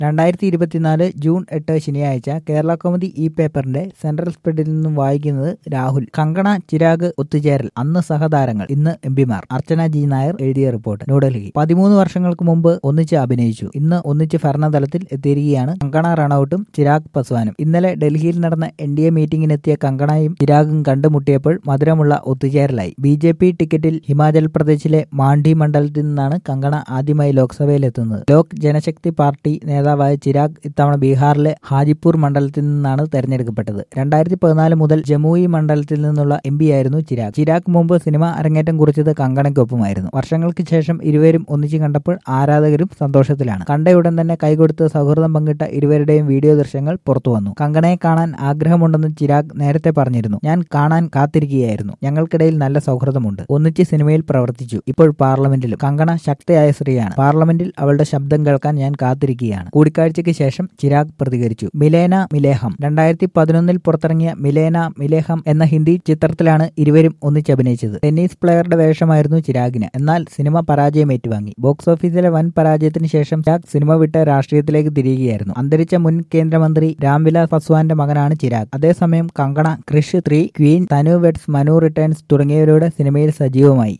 രണ്ടായിരത്തി ഇരുപത്തിനാല് ജൂൺ എട്ട് ശനിയാഴ്ച കേരള കോമഡി ഇ പേപ്പറിന്റെ സെൻട്രൽ സ്പ്രെഡിൽ നിന്നും വായിക്കുന്നത് രാഹുൽ കങ്കണ ചിരാഗ് ഒത്തുചേരൽ അന്ന് സഹതാരങ്ങൾ ഇന്ന് എംപിമാർ അർച്ചന ജി നായർ എഴുതിയ റിപ്പോർട്ട് ന്യൂഡൽഹി പതിമൂന്ന് വർഷങ്ങൾക്ക് മുമ്പ് ഒന്നിച്ച് അഭിനയിച്ചു ഇന്ന് ഒന്നിച്ച് ഭരണതലത്തിൽ എത്തിയിരിക്കുകയാണ് കങ്കണ റണൌട്ടും ചിരാഗ് പസ്വാനും ഇന്നലെ ഡൽഹിയിൽ നടന്ന എൻ ഡി എ മീറ്റിംഗിനെത്തിയ കങ്കണയും ചിരാഗും കണ്ടുമുട്ടിയപ്പോൾ മധുരമുള്ള ഒത്തുചേരലായി ബി ജെ പി ടിക്കറ്റിൽ ഹിമാചൽ പ്രദേശിലെ മാണ്ഡി മണ്ഡലത്തിൽ നിന്നാണ് കങ്കണ ആദ്യമായി ലോക്സഭയിലെത്തുന്നത് ലോക് ജനശക്തി പാർട്ടി നേതാവായ ചിരാഗ് ഇത്തവണ ബീഹാറിലെ ഹാജിപ്പൂർ മണ്ഡലത്തിൽ നിന്നാണ് തെരഞ്ഞെടുക്കപ്പെട്ടത് രണ്ടായിരത്തി പതിനാല് മുതൽ ജമുയി മണ്ഡലത്തിൽ നിന്നുള്ള എം ആയിരുന്നു ചിരാഗ് ചിരാഗ് മുമ്പ് സിനിമ അരങ്ങേറ്റം കുറിച്ചത് കങ്കണയ്ക്കൊപ്പമായിരുന്നു വർഷങ്ങൾക്ക് ശേഷം ഇരുവരും ഒന്നിച്ചു കണ്ടപ്പോൾ ആരാധകരും സന്തോഷത്തിലാണ് കണ്ടയുടൻ തന്നെ കൈകൊടുത്ത് സൗഹൃദം പങ്കിട്ട ഇരുവരുടെയും വീഡിയോ ദൃശ്യങ്ങൾ പുറത്തുവന്നു കങ്കണയെ കാണാൻ ആഗ്രഹമുണ്ടെന്ന് ചിരാഗ് നേരത്തെ പറഞ്ഞിരുന്നു ഞാൻ കാണാൻ കാത്തിരിക്കുകയായിരുന്നു ഞങ്ങൾക്കിടയിൽ നല്ല സൗഹൃദമുണ്ട് ഒന്നിച്ച് സിനിമയിൽ പ്രവർത്തിച്ചു ഇപ്പോൾ പാർലമെന്റിലും കങ്കണ ശക്തയായ സ്ത്രീയാണ് പാർലമെന്റിൽ അവളുടെ ശബ്ദം കേൾക്കാൻ ഞാൻ കാത്തിരിക്കുകയാണ് കൂടിക്കാഴ്ചയ്ക്ക് ശേഷം ചിരാഗ് പ്രതികരിച്ചു മിലേന മിലേഹം രണ്ടായിരത്തി പതിനൊന്നിൽ പുറത്തിറങ്ങിയ മിലേന മിലേഹം എന്ന ഹിന്ദി ചിത്രത്തിലാണ് ഇരുവരും ഒന്നിച്ചഭിനയിച്ചത് ടെന്നീസ് പ്ലെയറുടെ വേഷമായിരുന്നു ചിരാഗിന് എന്നാൽ സിനിമ പരാജയം ഏറ്റുവാങ്ങി ബോക്സ് ഓഫീസിലെ വൻ പരാജയത്തിന് ശേഷം ചിരാഗ് സിനിമ വിട്ട് രാഷ്ട്രീയത്തിലേക്ക് തിരിയുകയായിരുന്നു അന്തരിച്ച മുൻ കേന്ദ്രമന്ത്രി രാംവിലാസ് പസ്വാന്റെ മകനാണ് ചിരാഗ് അതേസമയം Kangana Krrish three Queen Tanu weds Manu returns തുടങ്ങിയവരുടെ സിനിമയിൽ സജീവമായി